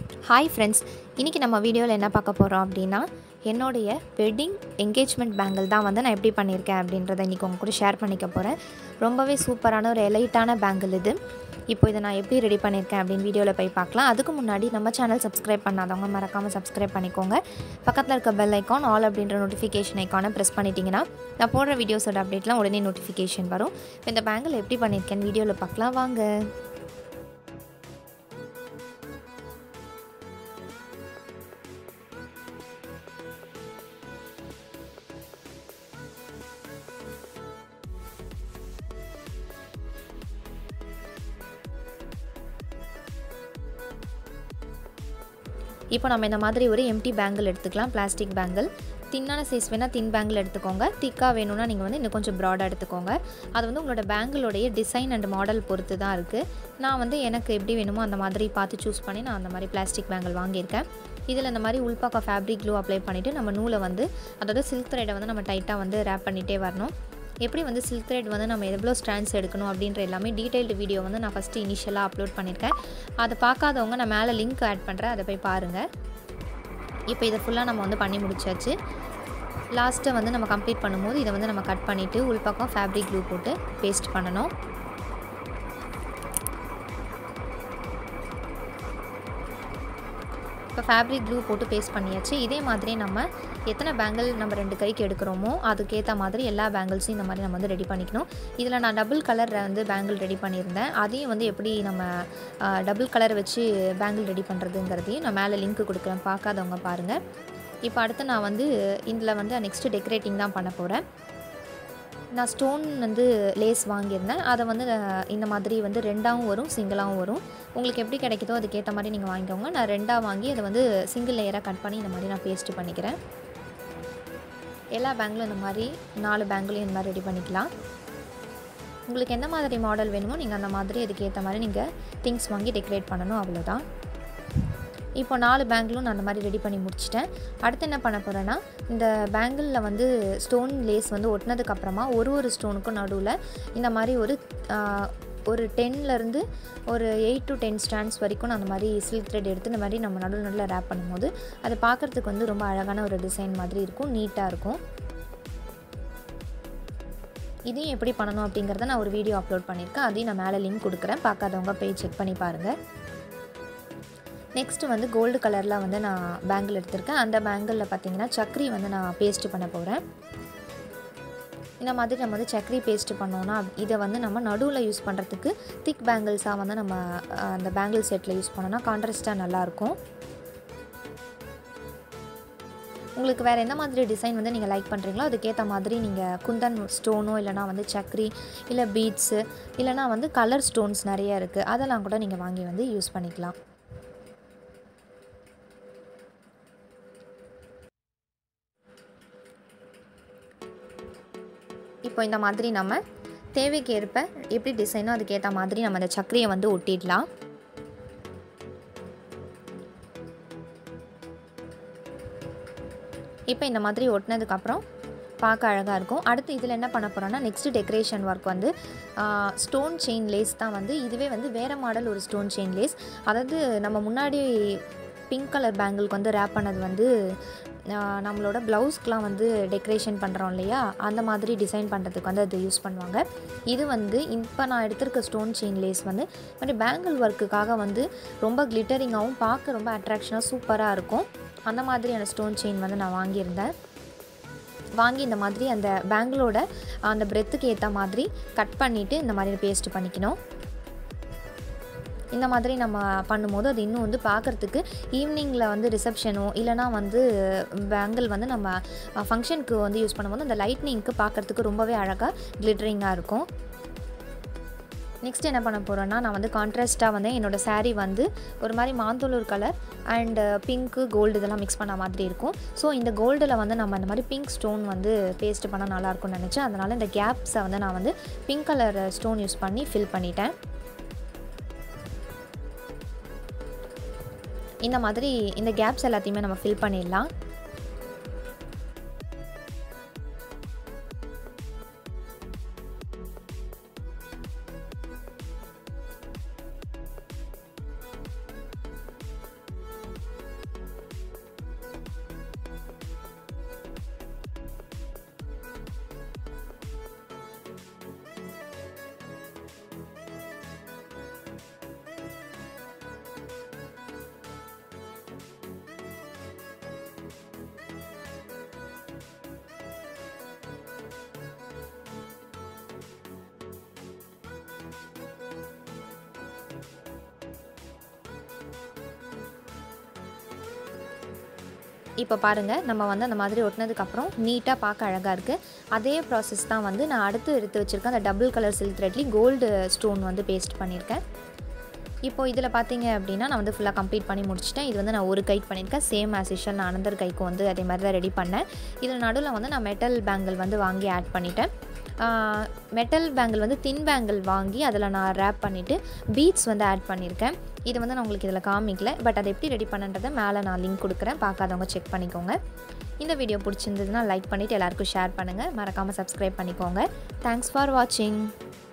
hi friends இன்றைக்கி நம்ம வீடியோவில் என்ன பார்க்க போகிறோம் அப்படின்னா என்னுடைய வெட்டிங் என்கேஜ்மெண்ட் பேங்கிள் தான் வந்து நான் எப்படி பண்ணியிருக்கேன் அப்படின்றத இன்றைக்கி உங்க கூட ஷேர் பண்ணிக்க போகிறேன் ரொம்பவே சூப்பரான ஒரு எலைட்டான பேங்கிள் இது இப்போ இதை நான் எப்படி ரெடி பண்ணியிருக்கேன் அப்படின்னு வீடியோவில் போய் பார்க்கலாம் அதுக்கு முன்னாடி நம்ம சேனல் சப்ஸ்கிரைப் பண்ணாதவங்க மறக்காமல் சப்ஸ்கிரைப் பண்ணிக்கோங்க பக்கத்தில் இருக்க பெல் ஐக்கான் ஆல் அப்படின்ற நோட்டிஃபிகேஷன் ஐக்கானை ப்ரெஸ் பண்ணிட்டீங்கன்னா நான் போடுற வீடியோஸோட அப்டேட்லாம் உடனே நோட்டிஃபிகேஷன் வரும் இப்போ இந்த பேங்கிள் எப்படி பண்ணியிருக்கேன்னு வீடியோவில் பார்க்கலாம் வாங்க இப்போ நம்ம இந்த மாதிரி ஒரு எம்டி பேங்கிள் எடுத்துக்கலாம் பிளாஸ்டிக் பேங்கிள் தின்னான சைஸ் வேணால் தின் பேங்கிள் எடுத்துக்கோங்க திக்காக வேணும்னா நீங்கள் வந்து இன்னும் கொஞ்சம் ப்ராடாக எடுத்துக்கோங்க அது வந்து உங்களோட பேங்கிளோடைய டிசைன் அண்ட் மாடல் பொறுத்து தான் இருக்குது நான் வந்து எனக்கு எப்படி வேணுமோ அந்த மாதிரி பார்த்து சூஸ் பண்ணி நான் அந்த மாதிரி பிளாஸ்டிக் பேங்கிள் வாங்கியிருக்கேன் இதில் இந்த மாதிரி உள்பாக்க ஃபேப்ரிக் க்ளூ அப்ளை பண்ணிவிட்டு நம்ம நூலை வந்து அதோட சில்க் த்ரெட்டை வந்து நம்ம டைட்டாக வந்து ரேப் பண்ணிகிட்டே வரணும் எப்படி வந்து சில்க் த்ரெட் வந்து நம்ம எவ்வளோ ஸ்டாண்ட்ஸ் எடுக்கணும் அப்படின்ற எல்லாமே டீட்டெயில்டு வீடியோ வந்து நான் ஃபஸ்ட்டு இனிஷியலாக அப்லோட் பண்ணியிருக்கேன் அதை பார்க்காதவங்க நான் மேலே லிங்க் ஆட் பண்ணுறேன் அதை போய் பாருங்கள் இப்போ இதை ஃபுல்லாக நம்ம வந்து பண்ணி முடிச்சாச்சு லாஸ்ட்டை வந்து நம்ம கம்ப்ளீட் பண்ணும்போது இதை வந்து நம்ம கட் பண்ணிவிட்டு உள்பக்கம் ஃபேப்ரிக் க்ளூ போட்டு பேஸ்ட் பண்ணணும் இப்போ ஃபேப்ரிக் க்ளூ போட்டு பேஸ்ட் பண்ணியாச்சு இதே மாதிரி நம்ம எத்தனை பேங்கிள் நம்ம ரெண்டு கைக்கு எடுக்கிறோமோ அதுக்கேற்ற மாதிரி எல்லா பேங்கிள்ஸையும் இந்த மாதிரி நம்ம வந்து ரெடி பண்ணிக்கணும் இதில் நான் டபுள் கலரில் வந்து பேங்கிள் ரெடி பண்ணியிருந்தேன் அதையும் வந்து எப்படி நம்ம டபுள் கலர் வச்சு பேங்கிள் ரெடி பண்ணுறதுங்கிறதையும் நான் மேலே லிங்க் கொடுக்குறேன் பார்க்காதவங்க பாருங்கள் இப்போ அடுத்து நான் வந்து இதில் வந்து நெக்ஸ்ட்டு டெக்கரேட்டிங் தான் பண்ண போகிறேன் நான் ஸ்டோன் வந்து லேஸ் வாங்கியிருந்தேன் அதை வந்து இந்த மாதிரி வந்து ரெண்டாகவும் வரும் சிங்கிளாகவும் வரும் உங்களுக்கு எப்படி கிடைக்குதோ அதுக்கேற்ற மாதிரி நீங்கள் வாங்கிக்கோங்க நான் ரெண்டாக வாங்கி அதை வந்து சிங்கிள் லேயராக கட் பண்ணி இந்த மாதிரி நான் பேஸ்ட்டு பண்ணிக்கிறேன் எல்லா பேங்கிலும் இந்த மாதிரி நாலு பேங்கிலையும் இந்த மாதிரி ரெடி பண்ணிக்கலாம் உங்களுக்கு எந்த மாதிரி மாடல் வேணுமோ நீங்கள் அந்த மாதிரி அதுக்கேற்ற மாதிரி நீங்கள் திங்ஸ் வாங்கி டெக்கரேட் பண்ணணும் அவ்வளோதான் இப்போ நாலு பேங்கிளும் நான் அந்த மாதிரி ரெடி பண்ணி முடிச்சிட்டேன் அடுத்து என்ன பண்ண போகிறேன்னா இந்த பேங்கிளில் வந்து ஸ்டோன் லேஸ் வந்து ஒட்டினதுக்கப்புறமா ஒரு ஒரு ஸ்டோனுக்கும் நடுவில் இந்த மாதிரி ஒரு ஒரு டென்லேருந்து ஒரு எயிட் டு டென் ஸ்டாண்ட்ஸ் வரைக்கும் நான் அந்த மாதிரி சில்க் த்ரெட் எடுத்து இந்த மாதிரி நம்ம நடுவில் நடுவில் ரேப் பண்ணும்போது அது பார்க்குறதுக்கு வந்து ரொம்ப அழகான ஒரு டிசைன் மாதிரி இருக்கும் நீட்டாக இருக்கும் இதையும் எப்படி பண்ணணும் அப்படிங்கிறத நான் ஒரு வீடியோ அப்லோட் பண்ணியிருக்கேன் அதையும் நான் மேலே லிங்க் கொடுக்குறேன் பார்க்காதவங்க போய் செக் பண்ணி பாருங்கள் நெக்ஸ்ட்டு வந்து கோல்டு கலரில் வந்து நான் பேங்கிள் எடுத்திருக்கேன் அந்த பேங்கிளில் பார்த்தீங்கன்னா சக்கரி வந்து நான் பேஸ்ட்டு பண்ண போகிறேன் இந்த மாதிரி நம்ம வந்து சக்கரி பேஸ்ட்டு பண்ணோன்னா இதை வந்து நம்ம நடுவில் யூஸ் பண்ணுறதுக்கு திக் பேங்கிள்ஸாக வந்து நம்ம அந்த பேங்கிள் செட்டில் யூஸ் பண்ணோன்னா கான்ட்ராஸ்ட்டாக நல்லாயிருக்கும் உங்களுக்கு வேறு எந்த மாதிரி டிசைன் வந்து நீங்கள் லைக் பண்ணுறீங்களோ அதுக்கேற்ற மாதிரி நீங்கள் குந்தன் ஸ்டோனோ இல்லைனா வந்து சக்கரி இல்லை பீட்ஸு இல்லைனா வந்து கலர் ஸ்டோன்ஸ் நிறைய இருக்குது அதெல்லாம் கூட நீங்கள் வாங்கி வந்து யூஸ் பண்ணிக்கலாம் இப்போ இந்த மாதிரி நம்ம தேவைக்கு ஏற்ப எப்படி டிசைனோ அதுக்கேற்ற மாதிரி நம்ம அந்த சக்கரையை வந்து ஒட்டிடலாம் இப்போ இந்த மாதிரி ஒட்டினதுக்கப்புறம் பார்க்க அழகாக இருக்கும் அடுத்து இதில் என்ன பண்ண போகிறோன்னா நெக்ஸ்ட்டு டெக்கரேஷன் ஒர்க் வந்து ஸ்டோன் செயின் லேஸ் தான் வந்து இதுவே வந்து வேறு மாடல் ஒரு ஸ்டோன் செயின் லேஸ் அதாவது நம்ம முன்னாடி பிங்க் கலர் பேங்கிள்க்கு வந்து ரேப் பண்ணது வந்து நம்மளோட ப்ளவுஸ்க்கெலாம் வந்து டெக்கரேஷன் பண்ணுறோம் இல்லையா அந்த மாதிரி டிசைன் பண்ணுறதுக்கு வந்து அது யூஸ் பண்ணுவாங்க இது வந்து இப்போ நான் எடுத்திருக்க ஸ்டோன் செயின் லேஸ் வந்து மாதிரி பேங்கிள் ஒர்க்குக்காக வந்து ரொம்ப கிளிட்டரிங்காகவும் பார்க்க ரொம்ப அட்ராக்ஷனாக சூப்பராக இருக்கும் அந்த மாதிரியான ஸ்டோன் செயின் வந்து நான் வாங்கியிருந்தேன் வாங்கி இந்த மாதிரி அந்த பேங்கிளோட அந்த பிரெத்துக்கு ஏற்ற மாதிரி கட் பண்ணிவிட்டு இந்த மாதிரி பேஸ்ட் பண்ணிக்கணும் இந்த மாதிரி நம்ம பண்ணும்போது அது இன்னும் வந்து பார்க்குறதுக்கு ஈவினிங்கில் வந்து ரிசப்ஷனோ இல்லைனா வந்து பேங்கிள் வந்து நம்ம ஃபங்க்ஷனுக்கு வந்து யூஸ் பண்ணும்போது அந்த லைட்னிங்க்கு பார்க்குறதுக்கு ரொம்பவே அழகாக கிளிட்டரிங்காக இருக்கும் நெக்ஸ்ட் என்ன பண்ண போகிறேன்னா நான் வந்து கான்ட்ராஸ்ட்டாக வந்து என்னோடய சாரீ வந்து ஒரு மாதிரி மாந்தோலூர் கலர் அண்டு பிங்க்கு கோல்டு இதெல்லாம் மிக்ஸ் பண்ண மாதிரி இருக்கும் ஸோ இந்த கோல்டில் வந்து நம்ம இந்த மாதிரி பிங்க் ஸ்டோன் வந்து பேஸ்ட் பண்ணால் நல்லாயிருக்கும்னு நினச்சேன் அதனால் இந்த கேப்ஸை வந்து நான் வந்து பிங்க் கலர் ஸ்டோன் யூஸ் பண்ணி ஃபில் பண்ணிட்டேன் இந்த மாதிரி இந்த கேப்ஸ் எல்லாத்தையுமே நம்ம ஃபில் பண்ணிடலாம் இப்போ பாருங்கள் நம்ம வந்து அந்த மாதிரி ஒட்டினதுக்கப்புறம் நீட்டாக பார்க்க அழகாக இருக்குது அதே ப்ராசஸ் தான் வந்து நான் அடுத்து எடுத்து வச்சுருக்கேன் அந்த டபுள் கலர் சில்க் த்ரெட்லேயும் கோல்டு ஸ்டோன் வந்து பேஸ்ட் பண்ணியிருக்கேன் இப்போ இதில் பார்த்தீங்க அப்படின்னா நான் வந்து ஃபுல்லாக கம்ப்ளீட் பண்ணி முடிச்சிட்டேன் இது வந்து நான் ஒரு கைக்கு பண்ணியிருக்கேன் சேம் ஆஸ் யூஷுவல் நான் அனந்தர் கைக்கும் வந்து அதே மாதிரி தான் ரெடி பண்ணேன் இதில் நடுவில் வந்து நான் மெட்டல் பேங்கிள் வந்து வாங்கி ஆட் பண்ணிட்டேன் மெட்டல் பேங்கிள் வந்து தின் பேங்கிள் வாங்கி அதில் நான் ரேப் பண்ணிவிட்டு பீட்ஸ் வந்து ஆட் பண்ணியிருக்கேன் இது வந்து நான் உங்களுக்கு இதில் காமிக்கல பட் அதை எப்படி ரெடி பண்ணுன்றதை மேலே நான் லிங்க் கொடுக்குறேன் பார்க்காதவங்க செக் பண்ணிக்கோங்க இந்த வீடியோ பிடிச்சிருந்ததுன்னா லைக் பண்ணிவிட்டு எல்லாருக்கும் ஷேர் பண்ணுங்கள் மறக்காமல் சப்ஸ்கிரைப் பண்ணிக்கோங்க தேங்க்ஸ் ஃபார் வாட்சிங்